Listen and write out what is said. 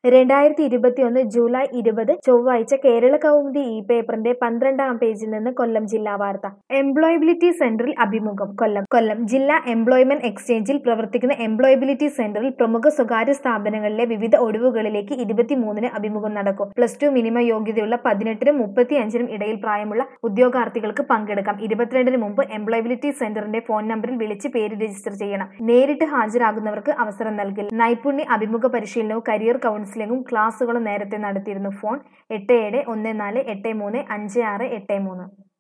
രണ്ടായിരത്തി ഇരുപത്തിയൊന്ന് ജൂലൈ ഇരുപത് ചൊവ്വാഴ്ച കേരള കൗമുദി ഇ പേപ്പറിന്റെ പന്ത്രണ്ടാം പേജിൽ നിന്ന് കൊല്ലം ജില്ലാ വാർത്ത എംപ്ലോയബിലിറ്റി സെന്ററിൽ അഭിമുഖം കൊല്ലം കൊല്ലം ജില്ലാ എംപ്ലോയ്മെന്റ് എക്സ്ചേഞ്ചിൽ പ്രവർത്തിക്കുന്ന എംപ്ലോയബിലിറ്റി സെന്ററിൽ പ്രമുഖ സ്വകാര്യ സ്ഥാപനങ്ങളിലെ വിവിധ ഒഴിവുകളിലേക്ക് ഇരുപത്തിമൂന്നിന് അഭിമുഖം നടക്കും പ്ലസ് ടു മിനിമം യോഗ്യതയുള്ള പതിനെട്ടിനും മുപ്പത്തി അഞ്ചിനും ഇടയിൽ പ്രായമുള്ള ഉദ്യോഗാർത്ഥികൾക്ക് പങ്കെടുക്കാം ഇരുപത്തിരണ്ടിന് മുമ്പ് എംപ്ലോയബിലിറ്റി സെന്ററിന്റെ ഫോൺ നമ്പറിൽ വിളിച്ച് പേര് രജിസ്റ്റർ ചെയ്യണം നേരിട്ട് ഹാജരാകുന്നവർക്ക് അവസരം നൽകില്ല നൈപുണ്യ അഭിമുഖ പരിശീലനവും കരിയർ കൗൺസിലിംഗും ക്ലാസുകളും നേരത്തെ നടത്തിയിരുന്നു ഫോൺ എട്ട് ഏഴ് ഒന്ന് നാല് എട്ട് മൂന്ന് അഞ്ച് ആറ് എട്ട് മൂന്ന്